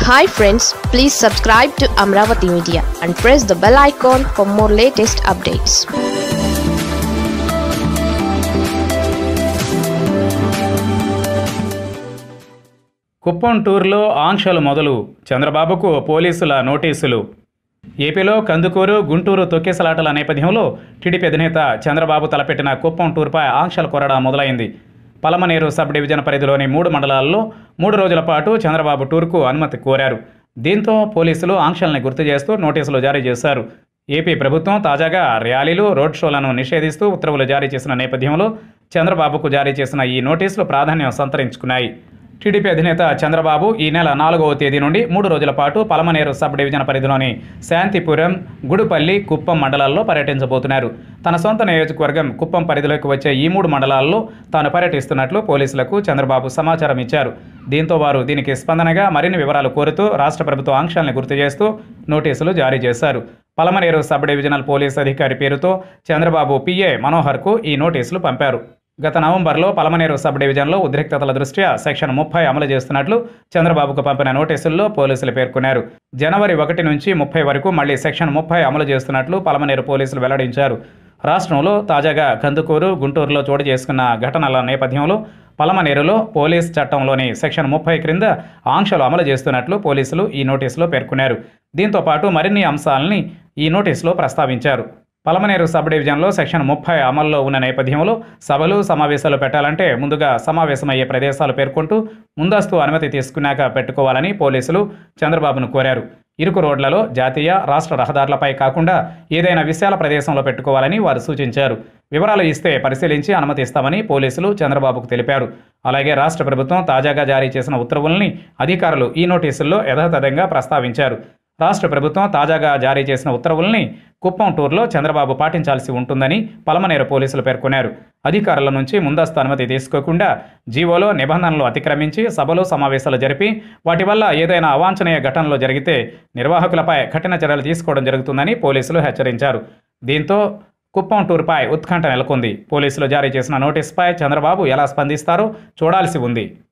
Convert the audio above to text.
hi friends please subscribe to Amaravati media and press the bell icon for more latest updates Kuppam టూర్లో ఆంక్షలు మొదలు చంద్రబాబుకు పోలీసుల నోటీసులు ఏపీలో కందుకూరు గుంటూరు తొక్కేసలాటల నేపథ్యంలో టీడీపీ అధినేత చంద్రబాబు తలపెట్టిన కుప్పం టూర్పై ఆంక్షల కొరడ మొదలైంది పలమనేరు సబ్ డివిజన్ పరిధిలోని మూడు మండలాల్లో మూడు రోజుల పాటు చంద్రబాబు టూర్కు అనుమతి కోరారు దీంతో పోలీసులు ఆంక్షల్ని గుర్తు చేస్తూ నోటీసులు జారీ చేశారు ఏపీ ప్రభుత్వం తాజాగా ర్యాలీలు రోడ్ షోలను నిషేధిస్తూ ఉత్తర్వులు జారీ చేసిన నేపథ్యంలో చంద్రబాబుకు జారీ చేసిన ఈ నోటీసులు ప్రాధాన్యం సంతరించుకున్నాయి టీడీపీ అధినేత చంద్రబాబు ఈ నెల నాలుగవ తేదీ నుండి మూడు రోజుల పాటు పలమనేరు సబ్ డివిజన్ పరిధిలోని శాంతిపురం గుడుపల్లి కుప్పం మండలాల్లో పర్యటించబోతున్నారు తన సొంత నియోజకవర్గం కుప్పం పరిధిలోకి వచ్చే ఈ మూడు మండలాల్లో తాను పర్యటిస్తున్నట్లు పోలీసులకు చంద్రబాబు సమాచారం ఇచ్చారు దీంతో వారు దీనికి స్పందనగా మరిన్ని వివరాలు కోరుతూ రాష్ట్ర ప్రభుత్వ ఆంక్షల్ని గుర్తు చేస్తూ నోటీసులు జారీ చేశారు పలమనేరు సబ్ డివిజనల్ పోలీస్ అధికారి పేరుతో చంద్రబాబు పిఏ మనోహర్కు ఈ నోటీసులు పంపారు గత నవంబర్లో పలమనేరు సబ్ డివిజన్లో ఉద్రిక్తతల దృష్ట్యా సెక్షన్ ముప్పై అమలు చేస్తున్నట్లు చంద్రబాబుకు పంపిన నోటీసుల్లో పోలీసులు పేర్కొన్నారు జనవరి ఒకటి నుంచి ముప్పై వరకు మళ్లీ సెక్షన్ ముప్పై అమలు చేస్తున్నట్లు పలమనేరు పోలీసులు వెల్లడించారు రాష్ట్రంలో తాజాగా కందుకూరు గుంటూరులో చోటు చేసుకున్న ఘటనల నేపథ్యంలో పలమనేరులో పోలీస్ చట్టంలోని సెక్షన్ ముప్పై క్రింద ఆంక్షలు అమలు చేస్తున్నట్లు పోలీసులు ఈ నోటీసులో పేర్కొన్నారు దీంతో పాటు మరిన్ని అంశాలని ఈ నోటీసులో ప్రస్తావించారు పలమనేరు సబ్ డివిజన్లో సెక్షన్ ముప్పై అమల్లో ఉన్న నేపథ్యంలో సభలు సమావేశాలు పెట్టాలంటే ముందుగా సమావేశమయ్యే ప్రదేశాలు పేర్కొంటూ ముందస్తు అనుమతి తీసుకున్నాక పెట్టుకోవాలని పోలీసులు చంద్రబాబును కోరారు ఇరుకు రోడ్లలో జాతీయ రాష్ట్ర రహదారులపై కాకుండా ఏదైనా విశాల ప్రదేశంలో పెట్టుకోవాలని వారు సూచించారు వివరాలు ఇస్తే పరిశీలించి అనుమతి ఇస్తామని పోలీసులు చంద్రబాబుకు తెలిపారు అలాగే రాష్ట్ర ప్రభుత్వం తాజాగా జారీ చేసిన ఉత్తర్వుల్ని అధికారులు ఈ నోటీసుల్లో యథాతథంగా ప్రస్తావించారు రాష్ట్ర ప్రభుత్వం తాజాగా జారీ చేసిన ఉత్తర్వుల్ని కుప్పం టూర్లో చంద్రబాబు పాటించాల్సి ఉంటుందని పలమనేరు పోలీసులు పేర్కొన్నారు అధికారుల నుంచి ముందస్తు అనుమతి తీసుకోకుండా జీవోలో నిబంధనలు అతిక్రమించి సభలు సమావేశాలు జరిపి వాటి వల్ల ఏదైనా అవాంఛనీయ ఘటనలు జరిగితే నిర్వాహకులపై కఠిన చర్యలు తీసుకోవడం జరుగుతుందని పోలీసులు హెచ్చరించారు దీంతో కుప్పం టూర్పై ఉత్కంఠ నెలకొంది పోలీసులు జారీ చేసిన నోటీసుపై చంద్రబాబు ఎలా స్పందిస్తారో చూడాల్సి ఉంది